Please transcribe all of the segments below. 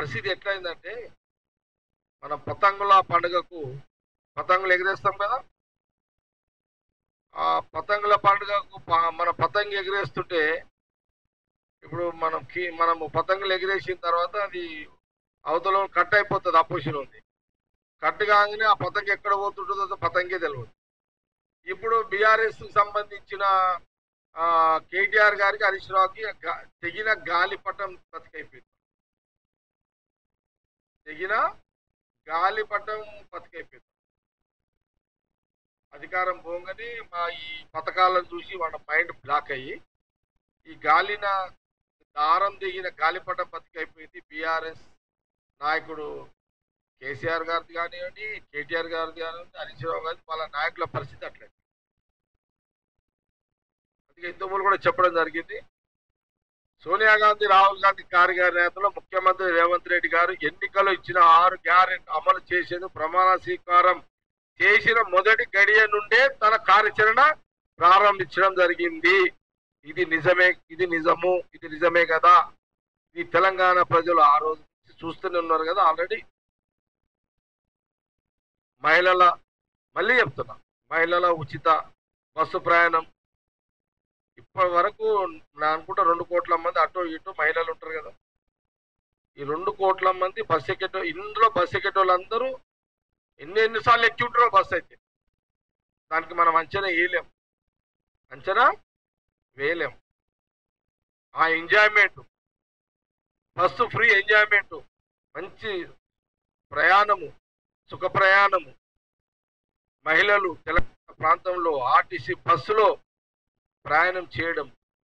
పరిస్థితి ఎట్లయిందంటే మనం పతంగుల పండుగకు పతంగులు ఎగిరేస్తాం కదా ఆ పతంగుల పండుగకు ప- మన పతంగి ఎగిరేస్తుంటే ఇప్పుడు మనం కి మనము పతంగులు ఎగిరేసిన తర్వాత అది అవతల కట్ అయిపోతుంది అపోజిషన్ ఉంది కట్ కాగానే ఆ పతంగి ఎక్కడ పోతుంటుందో పతంగే తెలియదు ఇప్పుడు బీఆర్ఎస్ సంబంధించిన ఆ, కేటీఆర్ గారికి హరీష్ రావుకి గా- తెగిన గాలిపటం బతికైపోయింది తెగిన గాలిపటం బతికైపోయింది అధికారం పోగానే మా ఈ పథకాలను చూసి వాళ్ళ మైండ్ బ్లాక్ అయ్యి ఈ గాలిన దారం దిగిన గాలిపటం బతికైపోయింది బీఆర్ఎస్ నాయకుడు కేసీఆర్ గారిది కానివ్వండి కేటీఆర్ గారిది కానివ్వండి హరీష్ రావు గారిది వాళ్ళ నాయకుల పరిస్థితి అట్లే అందుకే హిందువులు కూడా చెప్పడం జరిగింది సోనియా గాంధీ రాహుల్ గాంధీ గారి గారి నేతలో ముఖ్యమంత్రి రేవంత్ రెడ్డి గారు ఎన్నికలు ఇచ్చిన ఆరు గ్యారెంటీ అమలు చేసేందుకు ప్రమాణ స్వీకారం చేసిన మొదటి గడియ నుండే తన కార్యాచరణ ప్రారంభించడం జరిగింది ఇది నిజమే ఇది నిజము ఇది నిజమే కదా ఇది తెలంగాణ ప్రజలు ఆ రోజు నుంచి చూస్తూనే ఉన్నారు కదా ఆల్రెడీ మహిళల మళ్ళీ చెప్తున్నా మహిళల ఉచిత బస్సు ప్రయాణం ఇప్పటి వరకు నా అనుకుంటా రెండు కోట్ల మంది అటు ఇటు మహిళలు ఉంటారు కదా ఈ రెండు కోట్ల మంది బస్ ఎక్కేటో ఇందులో బస్ ఎక్కేటోళ్ళందరూ ఎన్ని ఎన్నిసార్లు ఎక్కి ఉంటారో బస్ అయితే దానికి మనం అంచనా వేయలేం అంచనా వేయలేం ఆ ఎంజాయ్మెంట్ బస్సు ఫ్రీ ఎంజాయ్మెంట్ మంచి ప్రయాణము సుఖ ప్రయాణము మహిళలు తెలంగాణ ప్రాంతంలో ఆర్టీసీ బస్సులో ప్రయాణం చేయడం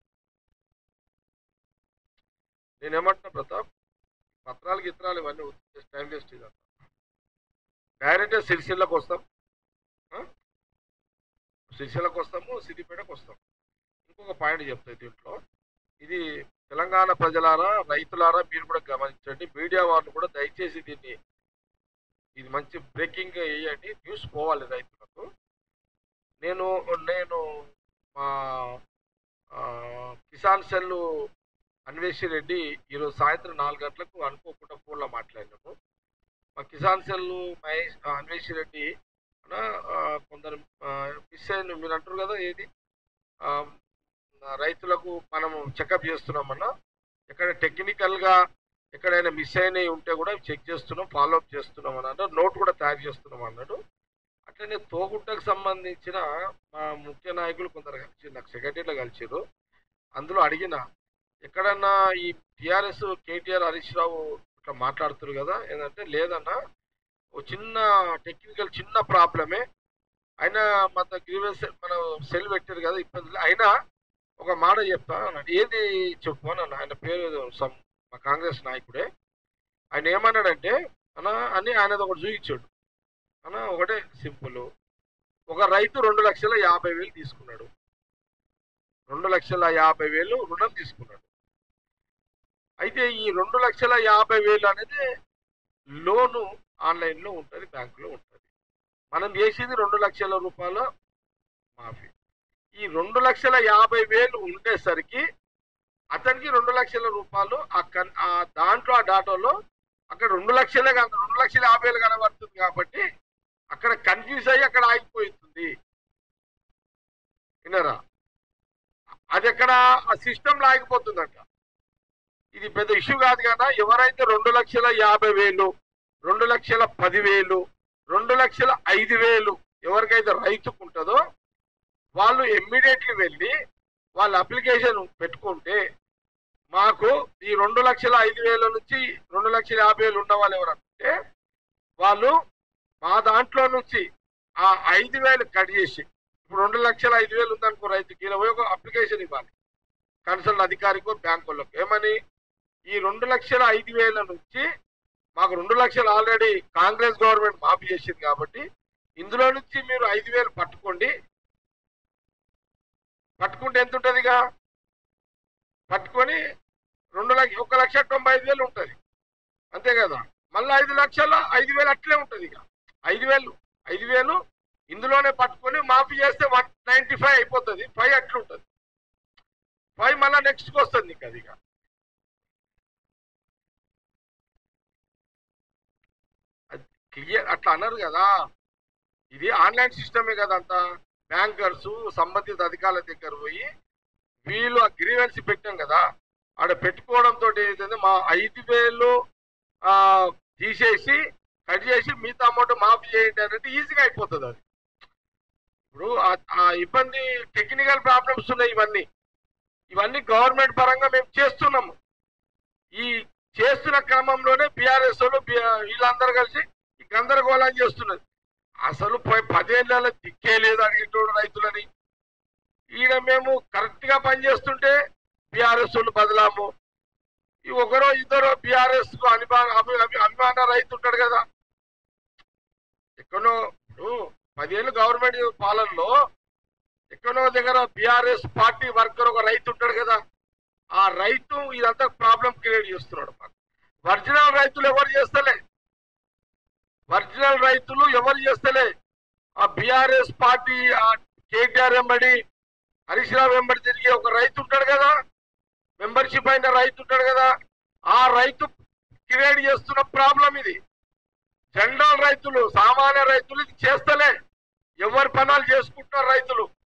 నేనేమంటున్నా ప్రతాప్ పత్రాలు గిత్రాలు ఇవన్నీ టైం వేస్ట్ ఇదంతా డైరెక్ట్గా సిరిసిల్లకు వస్తాం ఆ? సిరిసిల్లకు వస్తాము సిద్దిపేటకు వస్తాం ఇంకొక పాయింట్ చెప్తాయి దీంట్లో ఇది తెలంగాణ ప్రజలారా రైతులారా మీరు కూడా గమనించండి మీడియా వాళ్ళు కూడా దయచేసి దీన్ని ఇది మంచి బ్రేకింగ్ వేయండి న్యూస్ పోవాలి రైతులకు నేను నేను మా ఆ, కిసాన్ సెల్ అన్వేషి రెడ్డి ఈరోజు సాయంత్రం నాలుగు గంటలకు అనుకోకుండా ఫోన్లో మాట్లాడినాము మా కిసాన్ సెల్ మహేష్ ఆ, అన్వేషి రెడ్డి అన్న, ఆ, కొందరు మిస్ అయిన మీరు అంటారు కదా ఏది ఆ, రైతులకు మనము చెకప్ చేస్తున్నామన్నా ఎక్కడ టెక్నికల్గా ఎక్కడైనా మిస్ అయినవి ఉంటే కూడా చెక్ చేస్తున్నాం ఫాలో అప్ చేస్తున్నాం అని అన్నాడు నోట్ కూడా తయారు చేస్తున్నాం అన్నాడు అట్లనే తోగుట్టకు సంబంధించిన మా ముఖ్య నాయకులు కొందరు కలిసి నాకు సెక్రటరీలో కలిసారు అందులో అడిగిన ఎక్కడన్నా ఈ టిఆర్ఎస్ కేటీఆర్ హరీష్ రావు ఇట్లా మాట్లాడుతున్నారు కదా ఏంటంటే లేదన్నా ఓ చిన్న టెక్నికల్ చిన్న ప్రాబ్లమే అయినా మన గ్రీవెన్స్ మన సెల్ పెట్టారు కదా ఇబ్బంది అయినా ఒక మాట చెప్తా అన్నాడు ఏది చెప్పు అని అన్న ఆయన పేరు ఏదో some మా కాంగ్రెస్ నాయకుడే ఆయన ఏమన్నాడంటే అన్న అని ఆయనది ఒకటి చూపించాడు అన్న ఒకటే సింపుల్ ఒక రైతు రెండు లక్షల యాభై వేలు తీసుకున్నాడు రెండు లక్షల యాభై వేలు రుణం తీసుకున్నాడు అయితే ఈ రెండు లక్షల యాభై వేలు అనేది లోను ఆన్లైన్లో ఉంటుంది బ్యాంకులో ఉంటుంది మనం చేసేది రెండు లక్షల రూపాయల మాఫీ ఈ రెండు లక్షల యాభై వేలు ఉండేసరికి అతనికి రెండు లక్షల రూపాయలు ఆ కన్ ఆ దాంట్లో ఆ డాటాలో అక్కడ రెండు లక్షలే కన రెండు లక్షల యాభై వేలు కనబడుతుంది కాబట్టి అక్కడ కన్ఫ్యూజ్ అయ్యి అక్కడ ఆగిపోతుంది విన్నారా అది ఎక్కడ ఆ సిస్టంలో ఆగిపోతుందంట ఇది పెద్ద ఇష్యూ కాదు కదా ఎవరైతే రెండు లక్షల యాభై వేలు రెండు లక్షల పదివేలు రెండు లక్షల ఐదు వేలు ఎవరికైతే రైతుకు ఉంటుందో వాళ్ళు ఇమ్మీడియట్లీ వెళ్ళి వాళ్ళ అప్లికేషన్ పెట్టుకుంటే మాకు ఈ రెండు లక్షల ఐదు వేల నుంచి రెండు లక్షల యాభై వేలు ఉన్న వాళ్ళు ఎవరంటే వాళ్ళు మా దాంట్లో నుంచి ఆ ఐదు వేలు కట్ చేసి ఇప్పుడు రెండు లక్షల ఐదు వేలు ఉందనుకో రైతుకి ఇలా పోయి ఒక అప్లికేషన్ ఇవ్వాలి కన్సల్ట్ అధికారికో బ్యాంక్ వాళ్ళకు ఏమని ఈ రెండు లక్షల ఐదు వేల నుంచి మాకు రెండు లక్షలు ఆల్రెడీ కాంగ్రెస్ గవర్నమెంట్ మాఫీ చేసింది కాబట్టి ఇందులో నుంచి మీరు ఐదు వేలు పట్టుకోండి పట్టుకుంటే ఎంత ఉంటుంది ఇక పట్టుకొని రెండు లక్ష ఒక లక్ష తొంభై ఐదు వేలు ఉంటుంది అంతే కదా మళ్ళీ ఐదు లక్షల ఐదు వేలు అట్లే ఉంటుంది ఇక ఐదు వేలు ఐదు వేలు ఇందులోనే పట్టుకొని మాఫీ చేస్తే వన్ నైంటీ ఫైవ్ అయిపోతుంది ఫైవ్ అట్లుంటుంది ఫైవ్ మళ్ళీ నెక్స్ట్కి వస్తుంది నీకు అది ఇక క్లియర్ అట్లా అన్నారు కదా ఇది ఆన్లైన్ సిస్టమే కదా అంతా బ్యాంకర్స్ సంబంధిత అధికారుల దగ్గర పోయి వీళ్ళు ఆ గ్రీవెన్స్ పెట్టాం కదా ఆడ పెట్టుకోవడంతో ఏంటంటే మా ఐదు వేలు ఆ, తీసేసి కట్ చేసి మిగతా అమౌంట్ మాఫీ చేయండి అంటే ఈజీగా అయిపోతుంది అది ఇప్పుడు ఆ- ఆ ఇబ్బంది టెక్నికల్ ప్రాబ్లమ్స్ ఉన్నాయి ఇవన్నీ ఇవన్నీ గవర్నమెంట్ పరంగా మేము చేస్తున్నాము ఈ చేస్తున్న క్రమంలోనే బీఆర్ఎస్ వాళ్ళు బి- వీళ్ళందరూ కలిసి ఈ గందరగోళం చేస్తున్నారు అసలు పోయి పదేళ్ళ దిక్కే లేదు అడిగేటోడు రైతులని ఈడ మేము కరెక్ట్ గా పనిచేస్తుంటే బీఆర్ఎస్ వాళ్ళు బదలాము ఈ ఒకరో ఇద్దరు బీఆర్ఎస్ కు అభిమాన అభి- అభి- అభిమాన రైతు ఉంటాడు కదా ఎక్కడో ఇప్పుడు పదేళ్ళు గవర్నమెంట్ పాలనలో ఎక్కడో దగ్గర బీఆర్ఎస్ పార్టీ వర్కర్ ఒక రైతు ఉంటాడు కదా ఆ రైతు ఇదంతా ప్రాబ్లం క్రియేట్ చేస్తున్నాడు మాకు ఒరిజినల్ రైతులు ఎవరు చేస్తలే ఒరిజినల్ రైతులు ఎవరు చేస్తలే ఆ బీఆర్ఎస్ పార్టీ ఆ కేటీఆర్ వెంబడి హరీష్ రావు వెంబడి తిరిగి ఒక రైతు ఉంటాడు కదా మెంబర్షిప్ అయిన రైతు ఉంటాడు కదా ఆ రైతు క్రియేట్ చేస్తున్న ప్రాబ్లం ఇది జనరల్ రైతులు సామాన్య రైతులు ఇది చేస్తలే ఎవరి పనాలు చేసుకుంటున్నారు రైతులు